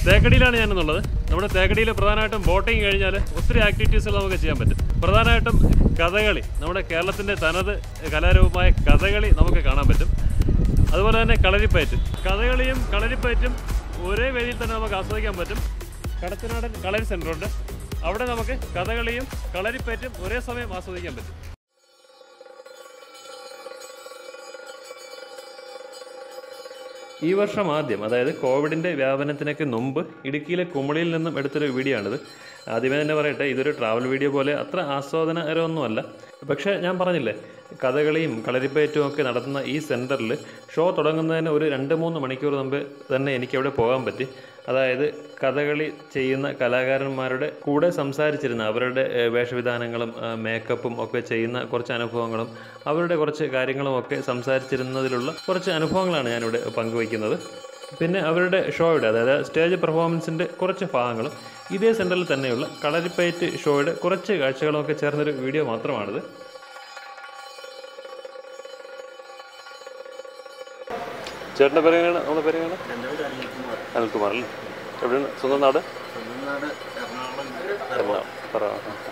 തേക്കടിയിലാണ് ഞാനെന്നുള്ളത് നമ്മുടെ തേക്കടിയിൽ പ്രധാനമായിട്ടും ബോട്ടിങ് കഴിഞ്ഞാൽ ഒത്തിരി ആക്ടിവിറ്റീസുകൾ നമുക്ക് ചെയ്യാൻ പറ്റും പ്രധാനമായിട്ടും കഥകളി നമ്മുടെ കേരളത്തിൻ്റെ തനത് കലാരൂപമായ കഥകളി നമുക്ക് കാണാൻ പറ്റും അതുപോലെ തന്നെ കളരിപ്പയറ്റ് കഥകളിയും കളരിപ്പയറ്റും ഒരേ വേദിയിൽ തന്നെ നമുക്ക് ആസ്വദിക്കാൻ പറ്റും കടത്തനാടൻ കളരി സെൻ്ററുണ്ട് അവിടെ നമുക്ക് കഥകളിയും കളരിപ്പയറ്റും ഒരേ സമയം ആസ്വദിക്കാൻ പറ്റും ഈ വർഷം ആദ്യം അതായത് കോവിഡിൻ്റെ വ്യാപനത്തിനൊക്കെ മുമ്പ് ഇടുക്കിയിലെ കുമളിയിൽ നിന്നും എടുത്തൊരു വീഡിയോ ആണിത് ആദ്യമേ തന്നെ പറയട്ടെ ഇതൊരു ട്രാവൽ വീഡിയോ പോലെ അത്ര ആസ്വാദനകരമൊന്നുമല്ല പക്ഷേ ഞാൻ പറഞ്ഞില്ലേ കഥകളിയും കളരിപ്പയറ്റും ഒക്കെ നടത്തുന്ന ഈ സെൻറ്ററിൽ ഷോ തുടങ്ങുന്നതിന് ഒരു രണ്ട് മൂന്ന് മണിക്കൂർ മുമ്പ് തന്നെ എനിക്ക് അവിടെ പോകാൻ പറ്റി അതായത് കഥകളി ചെയ്യുന്ന കലാകാരന്മാരുടെ കൂടെ സംസാരിച്ചിരുന്ന അവരുടെ ഏഹ്, വേഷവിധാനങ്ങളും ആ, മേക്കപ്പും ഒക്കെ ചെയ്യുന്ന കുറച്ച് അനുഭവങ്ങളും അവരുടെ കുറച്ച് കാര്യങ്ങളും ഒക്കെ സംസാരിച്ചിരുന്നതിലുള്ള കുറച്ച് അനുഭവങ്ങളാണ് ഞാനിവിടെ പങ്കുവയ്ക്കുന്നത് പിന്നെ അവരുടെ ഷോയുടെ അതായത് സ്റ്റേജ് പെർഫോമൻസിൻ്റെ കുറച്ച് ഭാഗങ്ങളും ഇതേ സെൻറ്ററിൽ തന്നെയുള്ള കളരിപ്പയറ്റ് ഷോയുടെ കുറച്ച് കാഴ്ചകളും ഒക്കെ ചേർന്നൊരു വീഡിയോ മാത്രമാണിത് ചേട്ടൻ്റെ പേര് എങ്ങനെയാണ് നമ്മുടെ പേര് എങ്ങനെയാണ് എൻ്റെ പേര് അനിൽകുമാർ അനിൽകുമാർ അല്ലേ എവിടെയാണ് സ്വന്തം നാട് തമിഴ്നാട് എറണാകുളം എറണാകുളം പറ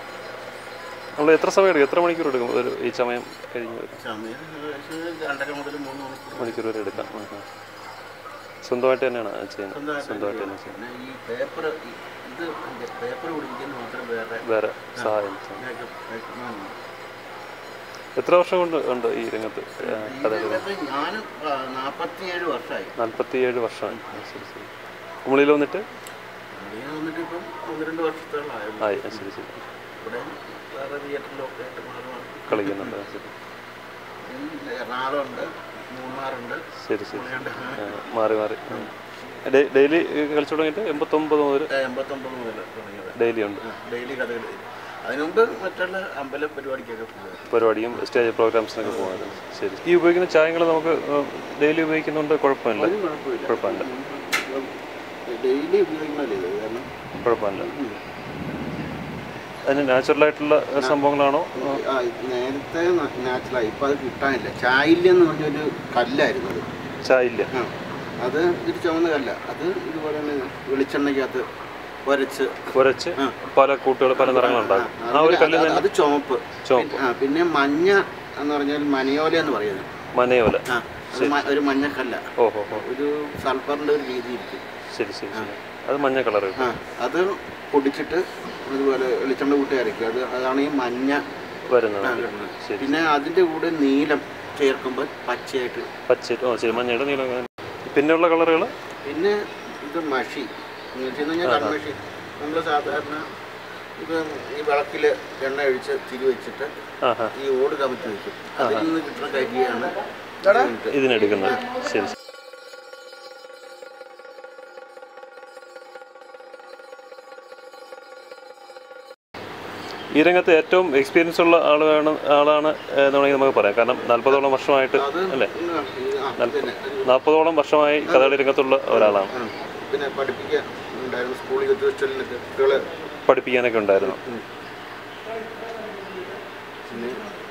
നമ്മൾ എത്ര സമയം എടുക്കും എത്ര മണിക്കൂർ എടുക്കും ഒരു ഈ സമയം കഴിഞ്ഞ് വരും സമയം ഏകദേശം രണ്ടര മുതൽ മൂന്ന് മണിക്കൂർ മണിക്കൂർ വരെ എടുക്കാം ആ, ആ. സ്വന്തമായിട്ട് തന്നെയാണ് ചെയ്യുന്നത് സ്വന്തമായിട്ട് സ്വന്തമായിട്ട് തന്നെ ചെയ്യുന്നത് പിന്നെ ഈ പേപ്പർ ഇത് പേപ്പർ പിടിക്കാൻ മാത്രം വേറെ വേറെ സഹായം ഇതിനൊക്കെ പ്രയത്നമുണ്ട്. എത്ര വർഷം കൊണ്ട് ഉണ്ട് ഈ രംഗത്ത് ആ, കഥകളി ഇതിനകത്ത് ഞാൻ നാൽപ്പത്തിയേഴ് വർഷമായി നാൽപ്പത്തിയേഴ് വർഷമായി ആ, ശരി ശരി കുമളിയിൽ വന്നിട്ട് ഇവിടെ വന്നിട്ട് ഇപ്പം ഒന്ന് രണ്ട് വർഷത്തോളമായിരുന്നു ആയി ആ, ശരി ശരി ഇവിടെ വേറെ തിയേറ്ററിലൊക്കെ ആയിട്ട് മാറി മാറി കളിക്കുന്നുണ്ട് ആ, ശരി ഉം, എറണാകുളമുണ്ട് മൂന്നാറുണ്ട് ശരി ശരി പുള്ളിയുണ്ട് ആ, മാറി മാറി ഡെ- ഡെയിലി കളിച്ചു തുടങ്ങിയിട്ട് എൺപത്തൊമ്പത് മുതൽ എൺപത്തൊമ്പത് മുതൽ തുടങ്ങിയത് ഡെയിലി ഉണ്ട് ഡെയിലി കഥകൾ അതിനുമുമ്പ് മറ്റുള്ള അമ്പല പരിപാടിക്കൊക്കെ പോകും പരിപാടിയും സ്റ്റേജ് പ്രോഗ്രാംസിനൊക്കെ പോകുന്നത് ശരി ഈ ഉപയോഗിക്കുന്ന ചായങ്ങൾ നമുക്ക് ഡെയിലി ഉപയോഗിക്കുന്നുണ്ട് കുഴപ്പമില്ല കുഴപ്പമില്ല കുഴപ്പമില്ല ഡെയിലി ഉപയോഗിക്കണല്ലേ ഇത് കാരണം കുഴപ്പമില്ല അതിന് നാച്ചുറലായിട്ടുള്ള സംഭവങ്ങളാണോ ആ, ഇത് നേരത്തെ നാച്ചുറലായി ഇപ്പം അത് കിട്ടാനില്ല ചായില്യം എന്ന് പറഞ്ഞൊരു കല്ലായിരുന്നു അത് ചായ ഇല്ല ആ അത് ഒരു ചുവന്ന കല്ല അത് ഇതുപോലെ തന്നെ വെളിച്ചെണ്ണയ്ക്കകത്ത് ഉരച്ച് ഉരച്ച് ആ. പല കൂട്ടുകൾ പല നിറങ്ങളുണ്ടാകും ആ, ആ ഒരു അതിന് കല്ലിൽ അത് തന്നെ അത് ചുവപ്പ് ചുവപ്പ് ആ പിന്നെ മഞ്ഞ എന്ന് പറഞ്ഞാൽ മനയോല എന്ന് പറയുന്നത് മനയോല ആ അത് മ- ഒരു മഞ്ഞക്കല്ല ഓഹോ ഹോ ഒരു സൾഫറിൻ്റെ ഒരു രീതി ഇരിക്കും ശരി ശരി ശരി അത് മഞ്ഞ കളർ ആ അത് പൊടിച്ചിട്ട് അതുപോലെ വെളിച്ചെണ്ണ കൂട്ടി അരയ്ക്കും അത് അതാണ് ഈ മഞ്ഞ വരുന്നത് ആ, കിട്ടുന്നത്. ശരി പിന്നെ അതിൻ്റെ കൂടെ നീലം ചേർക്കുമ്പോൾ പച്ചയായിട്ട് പച്ച ഓ ശരി മഞ്ഞയുടെ നീളം പിന്നെയുള്ള കളറുകൾ പിന്നെ ഇത് മഷി എന്ന് വെച്ച് കഴിഞ്ഞാൽ കൺമഷി നമ്മൾ സാധാരണ ഇത് ഈ വിളക്കിൽ എണ്ണ ഒഴിച്ച് തിരി വെച്ചിട്ട് ആ ഹാ ഈ ഓട് കമത്തി വെക്കും അതിൽ നിന്ന് കിട്ടുന്ന കരിയാണ് ഇതിനുണ്ട്. ഇതിനെടുക്കുന്നത് ശരി ശരി. ഈ രംഗത്ത് ഏറ്റവും എക്സ്പീരിയൻസ് ഉള്ള ആളാണ് ആളാണ് എന്ന് വേണമെങ്കിൽ നമുക്ക് പറയാം കാരണം നാൽപ്പതോളം വർഷമായിട്ട് അത് അല്ലേ ഉം, ആ, പിന്നെ നാൽപ്പതോളം വർഷമായി കഥകളി രംഗത്തുള്ള ഒരാളാണ് ആ, പിന്നെ പഠിപ്പിക്കാൻ ഉണ്ടായിരുന്നു സ്കൂളിൽ യൂത്ത് ഫെസ്റ്റിവലിനൊക്കെ കുട്ടികളെ പഠിപ്പിക്കാനൊക്കെ ഉണ്ടായിരുന്നു പിന്നെ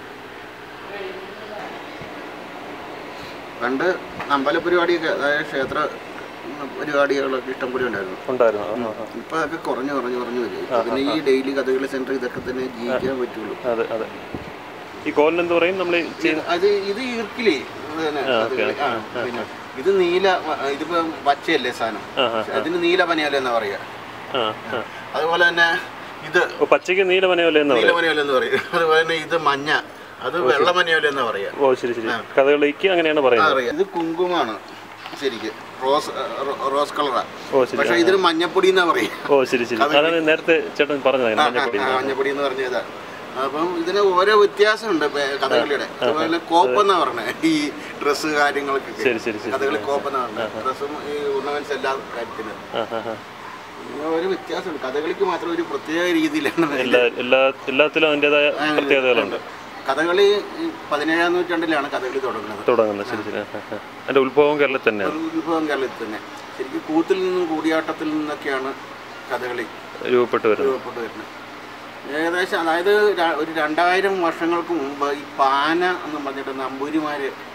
പണ്ട് അമ്പല പരിപാടിയൊക്കെ അതായത് ക്ഷേത്ര പരിപാടികളൊക്കെ ഇഷ്ടം പോലെ ഉണ്ടായിരുന്നു ഉണ്ടായിരുന്നു ആ, ആ, ഇപ്പൊ അതൊക്കെ കുറഞ്ഞു കുറഞ്ഞു കുറഞ്ഞു വരും ഇപ്പൊ പിന്നെ ഈ ഡെയിലി കഥകളി സെന്റർ ഇതൊക്കെ തന്നെ ജീവിക്കാൻ പറ്റുള്ളൂ ആ. അതെ അതെ ഈ കോലിന് എന്ത് പറയും നമ്മൾ ചെയ്യുന്ന അത് ഇത് ഈർക്കിലേ അത് തന്നെ കഥകളി. ആ, പിന്നെ ഇത് നീല വ- ഇതിപ്പോ പച്ചയല്ലേ സാധനം ആ ആ അതിന് നീല പനിയല്ല എന്നാ പറയാ ആ ആ അതുപോലെ തന്നെ ഇത് ഓ പച്ചയ്ക്ക് നീല മനയല്ലേ എന്ന് പറയും നീലമനിയല്ല എന്ന് പറയും അതുപോലെ തന്നെ ഇത് മഞ്ഞ അത് വെള്ളമനിയല്ല എന്നാ പറയാ ഓ ശരി ശരി കഥകളിക്ക് അങ്ങനെയാണ് പറയുന്നത് അറിയാം ഇത് കുങ്കുമാണ് ശരിക്ക് റോസ് റോ- റോസ് കളറാ ഓ ശരി പക്ഷെ ഇതിന് മഞ്ഞപ്പൊടി എന്നാ പറയും ഓ ശരി ശരി അതാണ് നേരത്തെ ചേട്ടൻ പറഞ്ഞത് ആ, മഞ്ഞപ്പൊടി ആ, മഞ്ഞപ്പൊടി എന്ന് പറഞ്ഞതാ അപ്പം ഇതിന് ഓരോ വ്യത്യാസമുണ്ട് ഇപ്പൊ കഥകളിയുടെ അതുപോലെ കോപ്പെന്നാ പറഞ്ഞത് ഈ ഡ്രസ്സ് കാര്യങ്ങൾക്കൊക്കെ ശരി ശരി ശരി കഥകളി കോപ്പെന്നാ പറഞ്ഞത് ഡ്രസ്സും ഈ ഓർണമെന്റ്സ് എല്ലാ കാര്യത്തിനും ആ ആ ആ ഇങ്ങനെ ഒരു വ്യത്യാസമുണ്ട് കഥകളിക്ക് മാത്രം ഒരു പ്രത്യേക രീതിയിലാണ് എല്ലാ എല്ലാ എല്ലാത്തിലും അതിൻ്റെതായ പ്രത്യേകതകളുണ്ട് കഥകളി ഈ പതിനേഴാം നൂറ്റാണ്ടിലാണ് കഥകളി തുടങ്ങുന്നത് തുടങ്ങുന്നത് ശരി ശരി ആ, ആ, ആ. അതിന്റെ ഉത്ഭവം കേരളത്തിൽ തന്നെയാണ് ഒരു ഉത്ഭവം കേരളത്തിൽ തന്നെ ശരിക്കും കൂത്തിൽ നിന്നും കൂടിയാട്ടത്തിൽ നിന്നൊക്കെയാണ് കഥകളി രൂപപ്പെട്ടു വരുന്നത് രൂപപ്പെട്ടു വരുന്നത് ഏകദേശം അതായത് ര- ഒരു രണ്ടായിരം വർഷങ്ങൾക്ക് മുമ്പ് ഈ പാന എന്ന് പറഞ്ഞിട്ട് നമ്പൂരിമാര്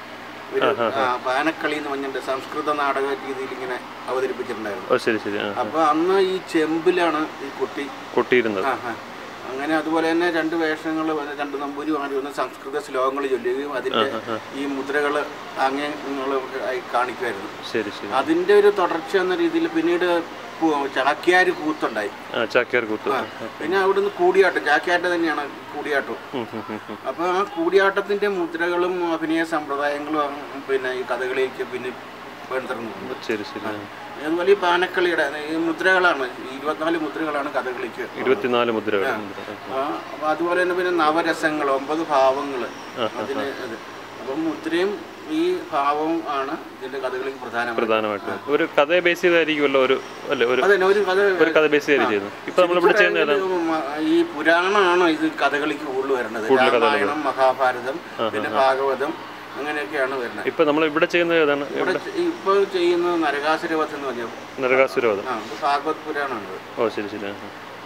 ഒരു ആ, ബാനക്കളി എന്ന് പറഞ്ഞിട്ട് സംസ്കൃത നാടക രീതിയിൽ ഇങ്ങനെ അവതരിപ്പിച്ചിട്ടുണ്ടായിരുന്നു ഓ ശരി ശരി ആ അപ്പൊ അന്ന് ഈ ചെമ്പിലാണ് ഈ കുട്ടി കൊട്ടിയിരുന്നത് ആ, ആ. അങ്ങനെ അതുപോലെ തന്നെ രണ്ട് വേഷങ്ങൾ രണ്ട് നമ്പൂരിമാർ വന്ന് സംസ്കൃത ശ്ലോകങ്ങൾ ചൊല്ലുകയും അതിന്റെ ഈ മുദ്രകൾ അങ്ങനെ ആയി കാണിക്കുമായിരുന്നു ശരി ശരി അതിന്റെ ഒരു തുടർച്ച എന്ന രീതിയിൽ പിന്നീട് കു- ചാക്യാര് കൂത്തുണ്ടായി ആ ചാക്യാർ കൂത്ത് ആ, പിന്നെ അവിടുന്ന് കൂടിയാട്ടം ചാക്യാട്ട് തന്നെയാണ് കൂടിയാട്ടം ഉം, ഉം, ഉം, ഉം. അപ്പോൾ ആ കൂടിയാട്ടത്തിന്റെ മുദ്രകളും അഭിനയ സമ്പ്രദായങ്ങളും ആ, പിന്നെ ഈ കഥകളിലേക്ക് പിന്നെ വേണ്ടിത്തരുന്നു ശരി ശരി ആ. അതുപോലെ ഈ പാനക്കളിയുടെ ഈ മുദ്രകളാണ് ഈ ഇരുപത്തിനാല് മുദ്രകളാണ് കഥകളിക്ക് ഇരുപത്തിനാല് മുദ്രകൾ മുദ്ര. ആ, അപ്പൊ അതുപോലെ തന്നെ പിന്നെ നവരസങ്ങൾ ഒമ്പത് ഭാവങ്ങൾ അതിന് ഇത് അപ്പം മുദ്രയും ഈ ഭാവവും ആണ് ഇതിന്റെ കഥകളിക്ക് പ്രധാനമായിട്ട് പ്രധാനമായിട്ടും ഒരു കഥയെ ബേസ് ചെയ്തായിരിക്കുമല്ലോ ഒരു അല്ലേ ഒരു അതന്നെ ഒരു കഥ ഒരു കഥ ബേസ് ചെയ്ത് ചെയ്യുന്നത് ഇപ്പൊ നമ്മളിവിടെ ചെയ്യുന്ന ഏതാ? ഇത് മ- ഈ പുരാണമാണ് ഇത് കഥകളിക്ക് കൂടുതൽ വരുന്നത് രാമായണം മഹാഭാരതം പിന്നെ ഭാഗവതം അങ്ങനെയൊക്കെയാണ് വരുന്നത് ഇപ്പൊ നമ്മൾ ഇവിടെ ചെയ്യുന്നത് ഏതാണ് ഇവിടെ ഇപ്പോൾ ചെയ്യുന്നത് നരകാസുരവധം എന്ന് പറഞ്ഞ നരകാസുരവധം ആ ഇത് ഭാഗവത് പുരാണമാണ് ഓ ശരി ശരി ആ, ആ.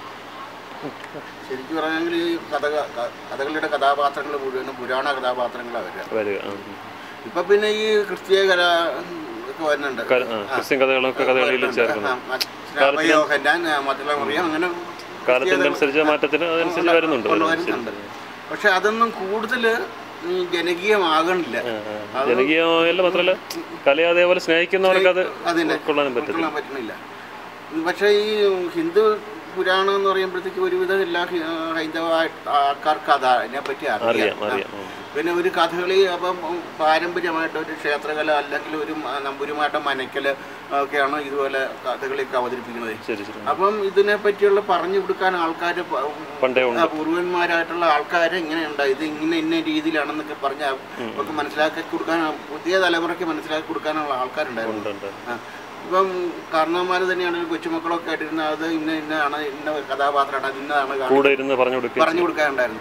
ശരിക്കും പറയുകയാണെങ്കിൽ ഈ കഥ ക- കഥകളിയുടെ കഥാപാത്രങ്ങൾ മുഴുവനും പുരാണ കഥാപാത്രങ്ങളാണ് വരിക വരിക ആ, ഉം. ഇപ്പൊ പിന്നെ ഈ ക്രിസ്തീയ കല ഒക്കെ വരുന്നുണ്ട് ക- ആ, ക്രിസ്ത്യൻ കഥകളൊക്കെ കഥകളിയിൽ ചേർക്കുന്നു രാമയോഹന്നാൻ മറ്റുള്ള മറിയം അങ്ങനെ കാലത്തിന്റെ അനുസരിച്ച് മാറ്റത്തിന് അതനുസരിച്ച് വരുന്നുണ്ട് വരുന്നുണ്ട് പക്ഷെ അതൊന്നും കൂടുതൽ ജനകീയമാകണില്ല ജനകീയമല്ല മാത്രമല്ല കലയെ അതേപോലെ സ്നേഹിക്കുന്നവർക്ക് അത് അതിന്റെ ഉൾക്കൊള്ളാനും പറ്റും ഉൾക്കൊള്ളാൻ പറ്റുന്നില്ല പക്ഷേ ഈ ഹിന്ദു പുരാണം എന്ന് പറയുമ്പോഴത്തേക്ക് ഒരുവിധം എല്ലാ ഹി- ഹൈന്ദവ ആൾക്കാർക്ക് അത് അതിനെപ്പറ്റി അറിയാം അറിയാം അറിയാം ഉം. പിന്നെ ഒരു കഥകളി അപ്പം പാരമ്പര്യമായിട്ട് ഒരു ക്ഷേത്രകല അല്ലെങ്കിൽ ഒരു മ- നമ്പൂരിമായിട്ട് മനക്കൽ ഒക്കെയാണ് ഇതുപോലെ കഥകളിയൊക്കെ അവതരിപ്പിക്കുന്നത് ശരി ശരി അപ്പം ഇതിനെ പറ്റിയുള്ള പറഞ്ഞു കൊടുക്കാൻ ആൾക്കാർ പണ്ടേ ഉണ്ട് പൂർവന്മാരായിട്ടുള്ള ആൾക്കാർ ഇങ്ങനെയുണ്ട് ഇത് ഇങ്ങനെ ഇന്ന രീതിയിലാണെന്നൊക്കെ പറഞ്ഞ് അവർക്ക് മനസ്സിലാക്കി കൊടുക്കാൻ പുതിയ തലമുറയ്ക്ക് മനസ്സിലാക്കി കൊടുക്കാനുള്ള ആൾക്കാരുണ്ടായിരുന്നു ഉണ്ട് ഉണ്ട് ആ. ഇപ്പം കാരണവന്മാർ തന്നെയാണെങ്കിൽ കൊച്ചുമക്കളൊക്കെ ആയിട്ടിരുന്ന അത് ഇന്ന ഇന്നതാണ് ഇന്ന കഥാപാത്രമാണ് അത് ഇന്നതാണ് കാണുന്നത് കൂടെ ഇരുന്ന് പറഞ്ഞു കൊടുക്കുക പറഞ്ഞു കൊടുക്കാനുണ്ടായിരുന്നു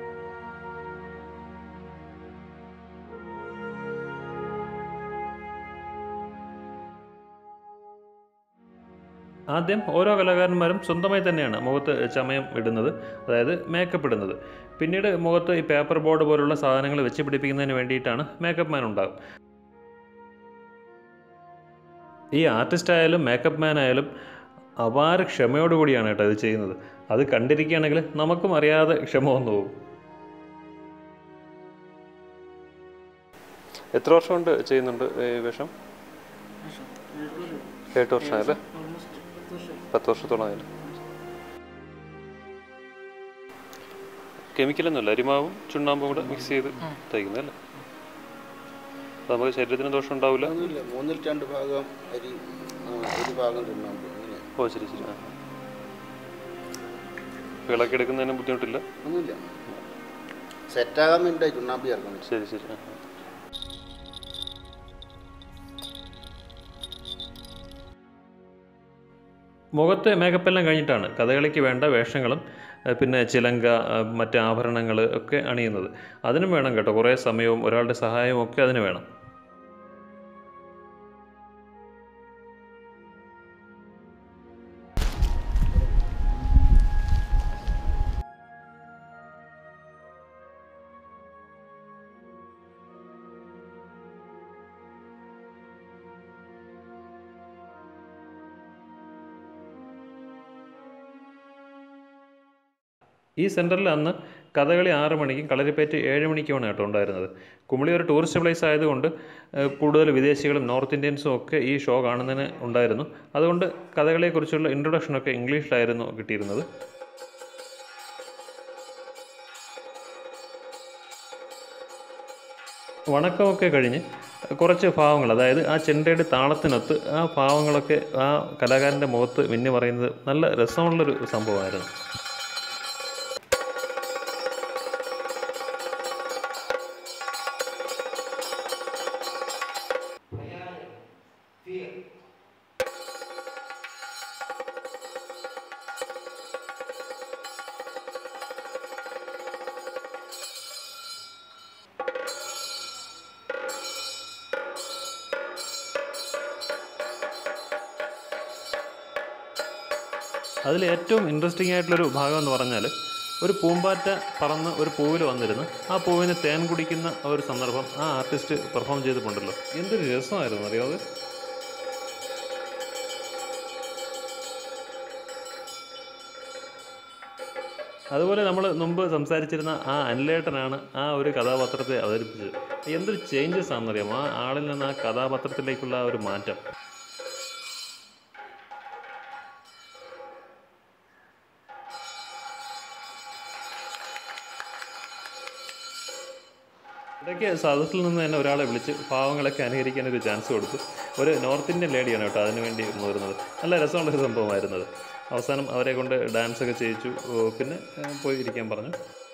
ആദ്യം ഓരോ കലാകാരന്മാരും സ്വന്തമായി തന്നെയാണ് മുഖത്ത് ചമയം ഇടുന്നത് അതായത് മേക്കപ്പ് ഇടുന്നത് പിന്നീട് മുഖത്ത് ഈ പേപ്പർ ബോർഡ് പോലുള്ള സാധനങ്ങൾ വെച്ച് പിടിപ്പിക്കുന്നതിന് വേണ്ടിയിട്ടാണ് മേക്കപ്പ് മാൻ ഉണ്ടാകും ഈ ആർട്ടിസ്റ്റ് ആയാലും മേക്കപ്പ് മാൻ ആയാലും അപാര ക്ഷമയോടുകൂടിയാണ് കേട്ടോ ഇത് ചെയ്യുന്നത് അത് കണ്ടിരിക്കുകയാണെങ്കിൽ നമുക്കും അറിയാതെ ക്ഷമ വന്നു പോകും എത്ര വർഷം കൊണ്ട് ചെയ്യുന്നുണ്ട് ഈ വേഷം എട്ട് വർഷമായല്ലേ പത്ത് വർഷത്തോളം ആയാലും കെമിക്കലൊന്നുമില്ല അരിമാവും ചുണ്ണാമ്പും കൂടെ മിക്സ് ചെയ്ത് തയ്ക്കുന്നത് അല്ലേ അപ്പോൾ നമുക്ക് ശരീരത്തിന് ദോഷം ഉണ്ടാവില്ല ഒന്നുമില്ല മൂന്നിൽ രണ്ട് ഭാഗം അരി ആ, ഒരു ഭാഗം തിന്നാമ്പ് ഇങ്ങനെ ഓ ശരി ശരി ആ വിളക്കി എടുക്കുന്നതിന് ബുദ്ധിമുട്ടില്ല ഒന്നുമില്ല സെറ്റാകാൻ വേണ്ടി ചുണ്ണാമ്പി ചേർക്കണം ശരി ശരി ആ മുഖത്തെ മേക്കപ്പ് എല്ലാം കഴിഞ്ഞിട്ടാണ് കഥകളിക്ക് വേണ്ട വേഷങ്ങളും ഏഹ് പിന്നെ ചിലങ്ക ഏഹ് മറ്റ് ആഭരണങ്ങൾ ഒക്കെ അണിയുന്നത് അതിനും വേണം കേട്ടോ കുറേ സമയവും ഒരാളുടെ സഹായവും ഒക്കെ അതിന് വേണം ഈ സെൻറ്ററിൽ അന്ന് കഥകളി ആറ് മണിക്കും കളരിപ്പേറ്റ് ഏഴ് മണിക്കുമാണ് കേട്ടോ ഉണ്ടായിരുന്നത് കുമളി ഒരു ടൂറിസ്റ്റ് പ്ലേസ് ആയതുകൊണ്ട് ഏഹ്, കൂടുതൽ വിദേശികളും നോർത്ത് ഇന്ത്യൻസും ഒക്കെ ഈ ഷോ കാണുന്നതിന് ഉണ്ടായിരുന്നു അതുകൊണ്ട് കഥകളിയെക്കുറിച്ചുള്ള ഇൻട്രൊഡക്ഷനൊക്കെ ഇംഗ്ലീഷിലായിരുന്നു കിട്ടിയിരുന്നത് വണക്കമൊക്കെ കഴിഞ്ഞ് കുറച്ച് ഭാവങ്ങൾ അതായത് ആ ചെണ്ടയുടെ താളത്തിനൊത്ത് ആ ഭാവങ്ങളൊക്കെ ആ കലാകാരൻ്റെ മുഖത്ത് മിന്നി പറയുന്നത് നല്ല രസമുള്ളൊരു സംഭവമായിരുന്നു അതിൽ ഏറ്റവും ഇൻട്രസ്റ്റിംഗ് ആയിട്ടുള്ളൊരു ഭാഗം എന്ന് പറഞ്ഞാൽ ഒരു പൂമ്പാറ്റ പറന്ന് ഒരു പൂവിൽ വന്നിരുന്ന് ആ പൂവിന് തേൻ കുടിക്കുന്ന ആ ഒരു സന്ദർഭം ആ ആർട്ടിസ്റ്റ് പെർഫോം ചെയ്തിട്ടുണ്ടല്ലോ എന്തൊരു രസമായിരുന്നു അറിയോ അത് അതുപോലെ നമ്മൾ മുമ്പ് സംസാരിച്ചിരുന്ന ആ അനിലേട്ടനാണ് ആ ഒരു കഥാപാത്രത്തെ അവതരിപ്പിച്ചത് എന്തൊരു ചേഞ്ചസ് ആണെന്നറിയാമോ ആ ആളിൽ നിന്ന് ആ കഥാപാത്രത്തിലേക്കുള്ള ആ ഒരു മാറ്റം ഇടയ്ക്ക് സദസ്സിൽ നിന്ന് തന്നെ ഒരാളെ വിളിച്ച് പാവങ്ങളൊക്കെ അനുകരിക്കാൻ ഒരു ചാൻസ് കൊടുത്തു ഒരു നോർത്ത് ഇന്ത്യൻ ലേഡിയാണ് കേട്ടോ അതിനു വേണ്ടി മുതിർന്നത് നല്ല രസമുള്ളൊരു സംഭവമായിരുന്നത് അവസാനം അവരെ കൊണ്ട് ഡാൻസ് ഒക്കെ ചെയ്യിച്ചു ഓ, പിന്നെ ഏ, പോയി ഇരിക്കാൻ പറഞ്ഞു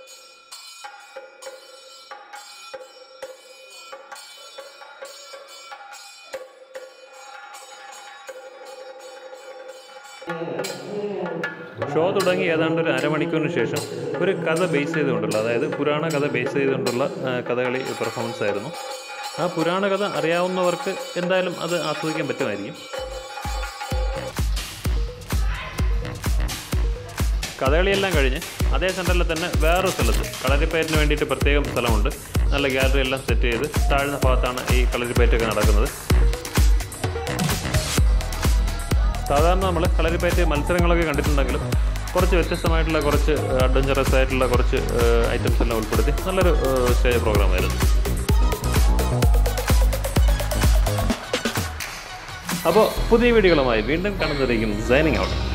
ഷോ തുടങ്ങി ഏതാണ്ട് ഒരു അരമണിക്കൂറിന് ശേഷം ഒരു കഥ ബേസ് ചെയ്തുകൊണ്ടുള്ള അതായത് പുരാണ കഥ ബേസ് ചെയ്തുകൊണ്ടുള്ള ആ, കഥകളി പെർഫോമൻസ് ആയിരുന്നു ആ പുരാണ കഥ അറിയാവുന്നവർക്ക് എന്തായാലും അത് ആസ്വദിക്കാൻ പറ്റുമായിരിക്കും കഥകളിയെല്ലാം കഴിഞ്ഞ് അതേ സെൻറ്ററിൽ തന്നെ വേറൊരു സ്ഥലത്ത് കളരിപ്പയറ്റിന് വേണ്ടിയിട്ട് പ്രത്യേകം സ്ഥലമുണ്ട് നല്ല ഗാലറി എല്ലാം സെറ്റ് ചെയ്ത് താഴ്ന്ന ഭാഗത്താണ് ഈ കളരിപ്പയറ്റൊക്കെ നടക്കുന്നത് സാധാരണ നമ്മൾ കളരിപ്പയറ്റ് മത്സരങ്ങളൊക്കെ കണ്ടിട്ടുണ്ടെങ്കിലും കുറച്ച് വ്യത്യസ്തമായിട്ടുള്ള കുറച്ച് അഡ്വഞ്ചറസ് ആയിട്ടുള്ള കുറച്ച് ഐറ്റംസ് എല്ലാം ഉൾപ്പെടുത്തി നല്ലൊരു സ്റ്റേജ് പ്രോഗ്രാമായിരുന്നു അപ്പോൾ പുതിയ വീഡിയോകളുമായി വീണ്ടും കാണുന്നതായിരിക്കും സൈനിങ് ഔട്ട്